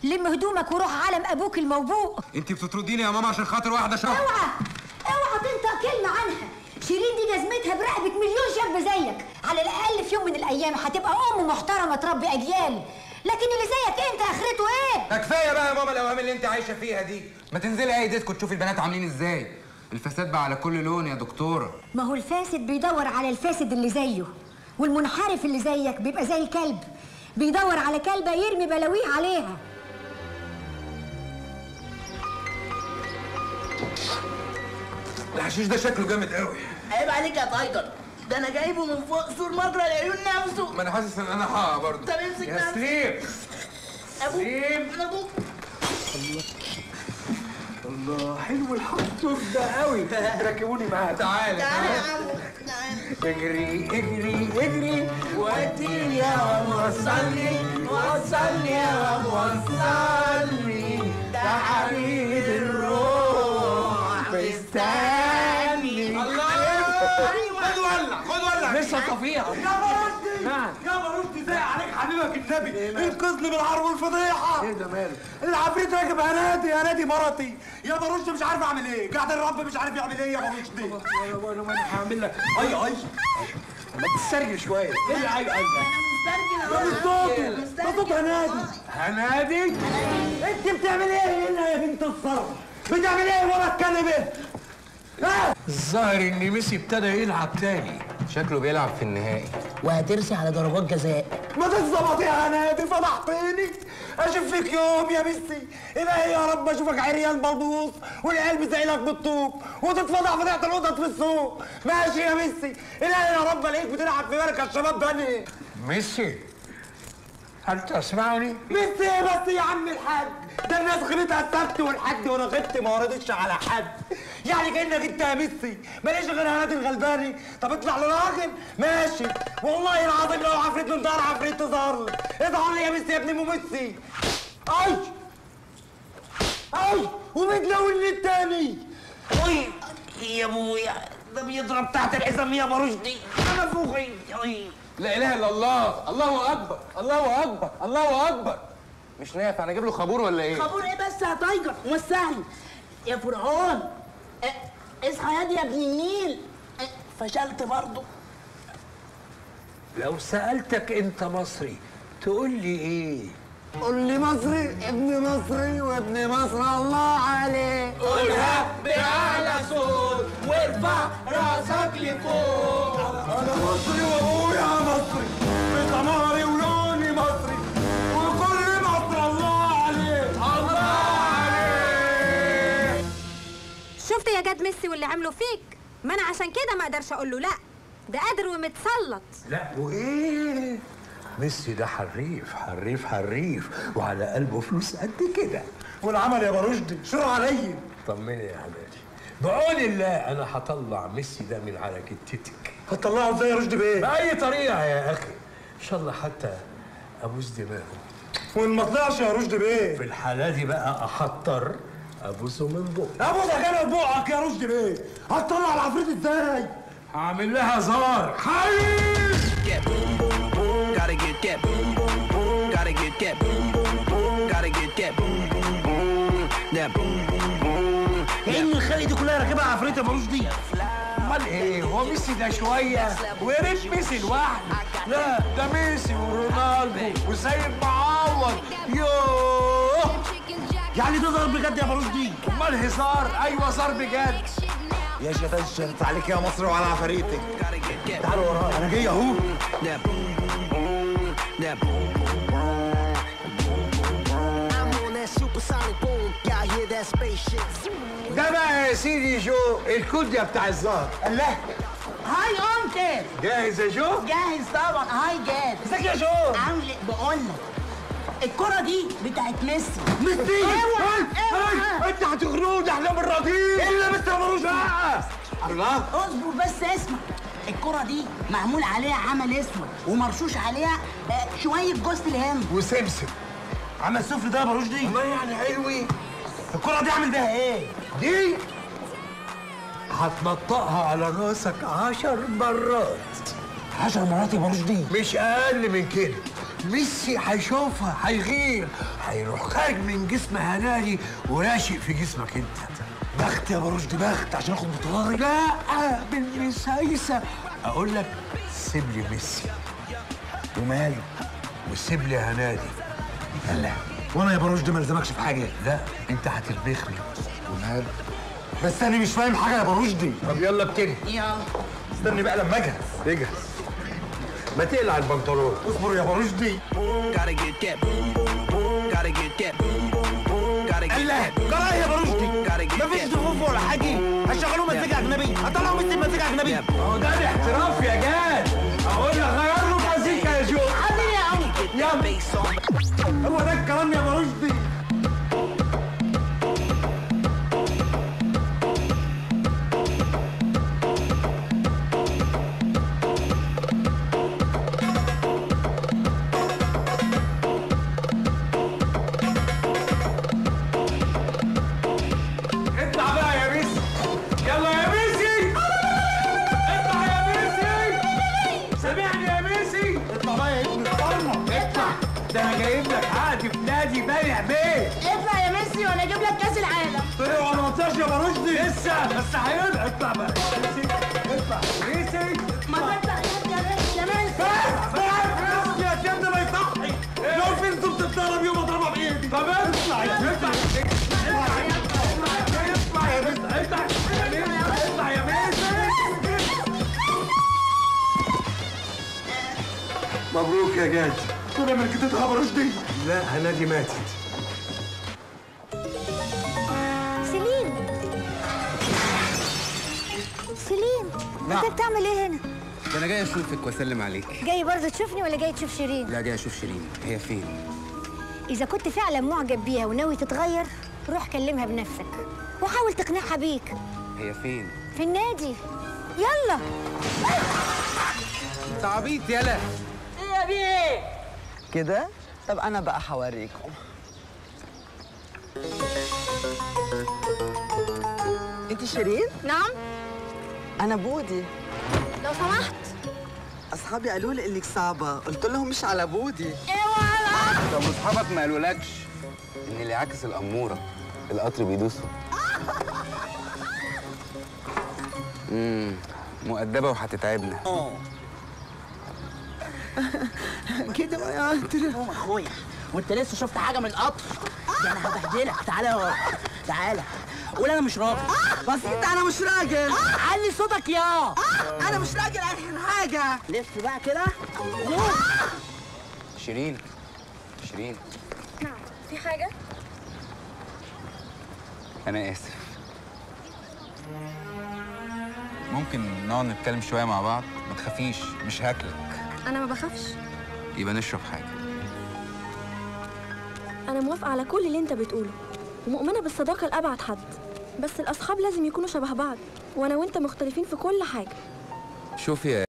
لم هدومك وروح عالم ابوك الموبوء انت بتطرديني يا ماما عشان خاطر واحده شهر اوعى اوعى تنطق كلمه عنها شيرين دي جزمتها برقبه مليون شاب زيك على الاقل في يوم من الايام هتبقى ام محترمه تربي اجيال لكن اللي زيك انت اخرته ايه كفايه بقى يا ماما الاوهام اللي انت عايشه فيها دي ما تنزلي اي ديسكو تشوفي البنات عاملين ازاي الفساد بقى على كل لون يا دكتوره ما هو الفاسد بيدور على الفاسد اللي زيه والمنحرف اللي زيك بيبقى زي الكلب بيدور على كلبه يرمي بلاويه عليها الحشيش ده شكله جامد قوي عيب عليك يا تايجر ده انا جايبه من فوق سور مجرى العيون نفسه ما انا حاسس ان انا هقع برضه طب امسك يا نفسك. سليم ابوك سليم انا ابوك الله حلو الحنطور ده قوي ركبوني معاها تعالى تعالى يا تعالى عم تعالى اجري اجري اجري وديني يا رب وصلي وصلي يا رب وصلي ده حبيب الروح مستني الله خد ولع خد ولع لسه طفيعة يا مرشدي نعم. يا مرشدي زي عليك حبيبك النبي انقذني من العار والفضيحه ايه ده ماله؟ العفريت راكب هنادي هنادي مرتي يا مرشدي مش عارف اعمل ايه قاعد الرب مش عارف يعمل ايه يا مرشدي وانا وانا وانا هعمل لك اي اي ما تسترجل شوية ايه اي اي انا مسترجل ده مش صوته ده صوت هنادي هنادي انت بتعمل ايه هنا يا بنت الصرف بتعمل ايه ورا الكلمه ها الظاهر ان ميسي ابتدى يلعب تاني شكله بيلعب في النهائي وهترسي على ضربات جزاء ما تتظبط يا هنادي فضحتني اشوف فيك يوم يا ميسي الهي يا رب اشوفك عريان بلبوص والقلب زعلك بالطوب وتتفضح فضيحه القطط في السوق ماشي يا ميسي الهي يا رب الاقيك بتلعب في مركز شباب بني ميسي هل تسمعني؟ ميسي ايه بس يا عم الحاج ده الناس غلطها السبت والحد وانا غبت ما رضيتش على حد يعني كانك انت يا ميسي ماليش غير هنادي الغلباني طب اطلع لراجل ماشي والله العظيم لو عفريت من ظهر عفريت تظهر لي اظهر لي يا ميسي يا ابن ام ميسي اي اي وبتلوني التاني اي يا ابويا ده بيضرب تحت الحزام يا برشدي انا فوقي اي لا اله الا الله الله اكبر الله اكبر الله اكبر مش نافع انا اجيب له خابور ولا ايه خبور ايه بس يا تايجر مش سهل يا فرعون اه، اصحى يا دي يا ابن النيل اه، فشلت برضه لو سألتك انت مصري تقول لي ايه؟ قول لي مصري ابن مصري وابن مصر الله عليه قولها بأعلى صوت وارفع راسك لفوق انا مصري وابويا مصري بسماري ولوني مصري وكل مصر الله عليه الله عليك شفت يا جاد ميسي واللي عمله فيك ما انا عشان كده ما اقدرش اقول له لا ده قادر ومتسلط لا وايه؟ ميسي ده حريف حريف حريف وعلى قلبه فلوس قد كده والعمل يا برشدي شر عليا طمني يا حماتي بعون الله انا هطلع ميسي ده من على جتتك هتطلعه ازاي يا رشدي بيه بأي طريقة يا أخي إن شاء الله حتى أبوس دماغه وان ما طلعش يا رشدي بيه في الحالة دي بقى أحضر أبوسه من بقه ابو ده كان بوعك يا رشدي بيه هتطلع العفريت ازاي هعمل لها زار حي get boom boom boom. Gotta get that boom boom boom. Gotta get that boom boom boom. Gotta get that boom boom boom. That boom boom boom. ايه اللي الخلق دي كلها راكبها عفريت يا برشدي أمال إيه هو ميسي ده شوية ويا ريت ميسي لوحده لا ده ميسي ورونالدو وسيد معوض يوه يعني ده ضرب بجد يا برشدي أمال هزار أيوة زار بجد يا شتان شرط عليك يا مصر وعلى عفاريتك Gotta get that تعالوا ورايا انا جاي اهو that boom boom boom. That boom boom boom. I'm on that supersonic boom. Y'all hear that spaceship? ده بقى يا سيدي جو الكوديا بتاع الزهر الله هاي انكل جاهز يا جو؟ جاهز طبعا هاي جاد ازيك يا جو عامل ايه بقول لك الكرة دي بتاعت ميسي مستي اوعى اوعى انت هتغنوني احلام الرضيع الا مستر ملوش بقى الله اصبر بس اسمع الكرة دي معمول عليها عمل اسود ومرشوش عليها آه، شوية جوز الهند وسمسم عم السفل ده يا برشدي ما يعني حلوين الكرة دي اعمل بيها ايه؟ دي هتنطقها على راسك عشر مرات عشر مرات يا برشدي مش اقل من كده ميسي هيشوفها هيغير هيروح خارج من جسم هنادي وراشق في جسمك انت بخت يا برشدي بخت عشان اخد بطولاري لا بالمسايسة اقول لك سيب لي ميسي وماله وسيب لي هنادي لا وانا يا برشدي ما الزمكش في حاجه لا انت هتلبخني وماله بس انا مش فاهم حاجه يا برشدي طب يلا ابتدي استني بقى لما اجهز اجهز ما تقلع البنطلون اصبر يا برشدي Gotta get that boom boom boom. Gotta get that boom boom boom. Gotta get الله that boom جرايه يا برشدي Gotta get مفيش that ضغوف ولا حاجه هشغلوا مزيكا اجنبي هطلعوا مزيكا مزيكا اجنبي هو ده الاحتراف يا جاد اقول لك غير له مزيكا يا جو that bass on. هو ده الكلام يا برشدي اطلع بقى يا ميسي يلا يا ميسي اطلع يا ميسي سامعني يا ميسي اطلع بقى يا ابن الطرمه اطلع ده انا جايب لك عقد في نادي بني عبيد اطلع يا ميسي وانا اجيب لك كاس العالم طلعوا على 18 يا برشدي لسه بس هيرجع اطلع بقى ميسي اطلع ميسي ما تطلع يا ميسي يا ميسي يا ابني ما يصحي لو في انتوا بتتضرب يوم اضربها بايدي طب اطلع يا اطلع اطلع يا ميسي اطلع اطلع يا ميسي مبروك يا جاد طلع من جدتها برشدي لا هنادي ماتت سليم سليم نعم. انت بتعمل ايه هنا ده انا جاي اشوفك واسلم عليك جاي برضه تشوفني ولا جاي تشوف شيرين لا جاي اشوف شيرين هي فين اذا كنت فعلا معجب بيها وناوي تتغير روح كلمها بنفسك وحاول تقنعها بيك هي فين في النادي يلا انت عبيط يالا ايه يا بيه كده طب انا بقى هوريكم انت شيرين نعم انا بودي لو سمحت اصحابي قالوا لي انك صعبه قلت لهم مش على بودي طب اصحابك ما قالولكش ان اللي عاكس الاموره القطر بيدوسه امم مؤدبه وهتتعبنا كده يا انتري قوم اخويا وانت لسه شفت حاجه من القطر ده انا هبهدلك تعالى يا تعالى قول انا مش راجل بسيط انا مش راجل علي صوتك يا انا مش راجل اخر حاجه لف بقى كده شيرين شيرين نعم في حاجة؟ انا اسف ممكن نقعد نتكلم شويه مع بعض ما تخافيش مش هاكلك أنا ما بخافش يبقى نشرب حاجه أنا موافقة على كل اللي أنت بتقوله ومؤمنة بالصداقة لأبعد حد بس الأصحاب لازم يكونوا شبه بعض وأنا وأنت مختلفين في كل حاجة شوفي يا